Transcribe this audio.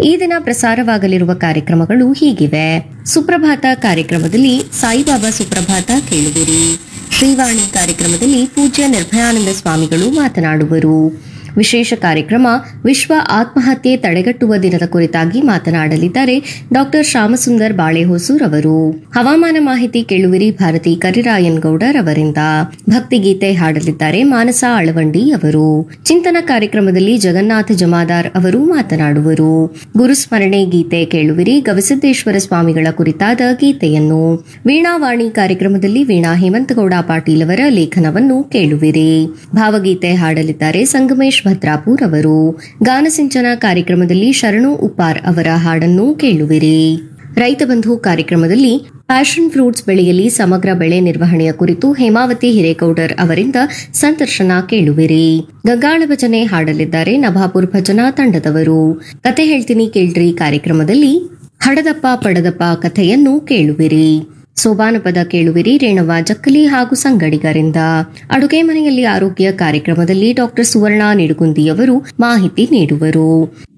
ಈ ದಿನ ಪ್ರಸಾರವಾಗಲಿರುವ ಕಾರ್ಯಕ್ರಮಗಳು ಹೀಗಿವೆ ಸುಪ್ರಭಾತ ಕಾರ್ಯಕ್ರಮದಲ್ಲಿ ಸಾಯಿಬಾಬಾ ಸುಪ್ರಭಾತ ಕೇಳುವಿರಿ ಶ್ರೀವಾಣಿ ಕಾರ್ಯಕ್ರಮದಲ್ಲಿ ಪೂಜ್ಯ ನಿರ್ಭಯಾನಂದ ಸ್ವಾಮಿಗಳು ಮಾತನಾಡುವರು ವಿಶೇಷ ಕಾರ್ಯಕ್ರಮ ವಿಶ್ವ ಆತ್ಮಹತ್ಯೆ ತಡೆಗಟ್ಟುವ ದಿನದ ಕುರಿತಾಗಿ ಮಾತನಾಡಲಿದ್ದಾರೆ ಡಾಕ್ಟರ್ ಶ್ಯಾಮಸುಂದರ್ ಬಾಳೆಹೊಸೂರ್ ಅವರು ಹವಾಮಾನ ಮಾಹಿತಿ ಕೇಳುವಿರಿ ಭಾರತಿ ಕರಿರಾಯನ್ ಗೌಡರ್ ಅವರಿಂದ ಭಕ್ತಿಗೀತೆ ಹಾಡಲಿದ್ದಾರೆ ಮಾನಸ ಅಳವಂಡಿ ಅವರು ಚಿಂತನ ಕಾರ್ಯಕ್ರಮದಲ್ಲಿ ಜಗನ್ನಾಥ ಜಮಾದಾರ್ ಅವರು ಮಾತನಾಡುವರು ಗುರುಸ್ಮರಣೆ ಗೀತೆ ಕೇಳುವಿರಿ ಗವಿಸಿದ್ದೇಶ್ವರ ಸ್ವಾಮಿಗಳ ಕುರಿತಾದ ಗೀತೆಯನ್ನು ವೀಣಾವಾಣಿ ಕಾರ್ಯಕ್ರಮದಲ್ಲಿ ವೀಣಾ ಹೇಮಂತಗೌಡ ಪಾಟೀಲ್ ಅವರ ಲೇಖನವನ್ನು ಕೇಳುವಿರಿ ಭಾವಗೀತೆ ಹಾಡಲಿದ್ದಾರೆ ಸಂಗಮೇಶ್ ಭದ್ರಾಪುರ್ ಅವರು ಗಾನಸಿಂಚನ ಕಾರ್ಯಕ್ರಮದಲ್ಲಿ ಶರಣು ಉಪ್ಪಾರ್ ಅವರ ಹಾಡನ್ನು ಕೇಳುವಿರಿ ರೈತ ಬಂಧು ಕಾರ್ಯಕ್ರಮದಲ್ಲಿ ಪ್ಯಾಷನ್ ಫ್ರೂಟ್ಸ್ ಬೆಳೆಯಲ್ಲಿ ಸಮಗ್ರ ಬೆಳೆ ನಿರ್ವಹಣೆಯ ಕುರಿತು ಹೇಮಾವತಿ ಹಿರೇಗೌಡರ್ ಅವರಿಂದ ಸಂದರ್ಶನ ಕೇಳುವಿರಿ ಗಂಗಾಳ ಭಜನೆ ಹಾಡಲಿದ್ದಾರೆ ನಭಾಪುರ್ ಭಜನಾ ತಂಡದವರು ಕತೆ ಹೇಳ್ತೀನಿ ಕೇಳ್ರಿ ಕಾರ್ಯಕ್ರಮದಲ್ಲಿ ಹಡದಪ್ಪ ಪಡದಪ್ಪ ಕಥೆಯನ್ನು ಕೇಳುವಿರಿ ಸೋಬಾನ ಪದ ಕೇಳುವಿರಿ ರೇಣವ ಜಕ್ಕಲಿ ಹಾಗೂ ಸಂಗಡಿಗರಿಂದ ಅಡುಗೆ ಮನೆಯಲ್ಲಿ ಆರೋಗ್ಯ ಕಾರ್ಯಕ್ರಮದಲ್ಲಿ ಡಾಕ್ಟರ್ ಸುವರ್ಣ ನಿಡುಗುಂದಿಯವರು ಮಾಹಿತಿ ನೀಡುವರು